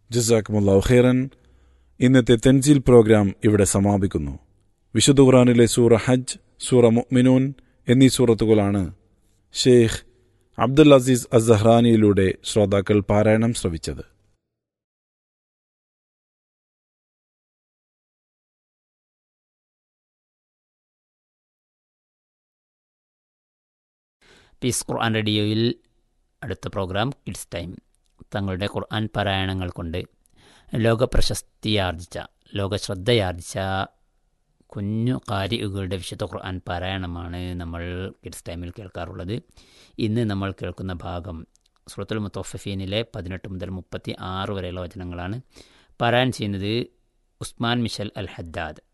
ജസാക്കുമുല്ലാ ഖൈറൻ ഇന്നത്തെ തെൻസീൽ പ്രോഗ്രാം ഇവിടെ സമാപിക്കുന്നു വിശുദ്ധ ഖുറാനിലെ സൂറ ഹജ്ജ് സൂറ മുഅ്മിനൂൻ എന്നീ സൂറത്തുകളാണ് ഷെയ്ഖ് അബ്ദുൽ അസീസ് അസഹ്റാനിയിലൂടെ ശ്രോതാക്കൾ പാരായണം ശ്രവിച്ചത് പീസ് ഖുർആൻ റേഡിയോയിൽ അടുത്ത പ്രോഗ്രാം കിഡ്സ് ടൈം തങ്ങളുടെ ഖുർആൻ പാരായണങ്ങൾ കൊണ്ട് ലോക പ്രശസ്തിയാർജിച്ച ലോക ശ്രദ്ധയാർജിച്ച കുഞ്ഞു കാരികളുടെ വിശുദ്ധ ഖുർആൻ പാരായണമാണ് നമ്മൾ കിഡ്സ് ടൈമിൽ കേൾക്കാറുള്ളത് ഇന്ന് നമ്മൾ കേൾക്കുന്ന ഭാഗം സുഹൃത്തുൽ മുത്തോഫീനിലെ പതിനെട്ട് മുതൽ മുപ്പത്തി ആറ് വരെയുള്ള വചനങ്ങളാണ് പാരായണം ചെയ്യുന്നത് ഉസ്മാൻ മിഷൽ അൽ ഹദ്ദാദ്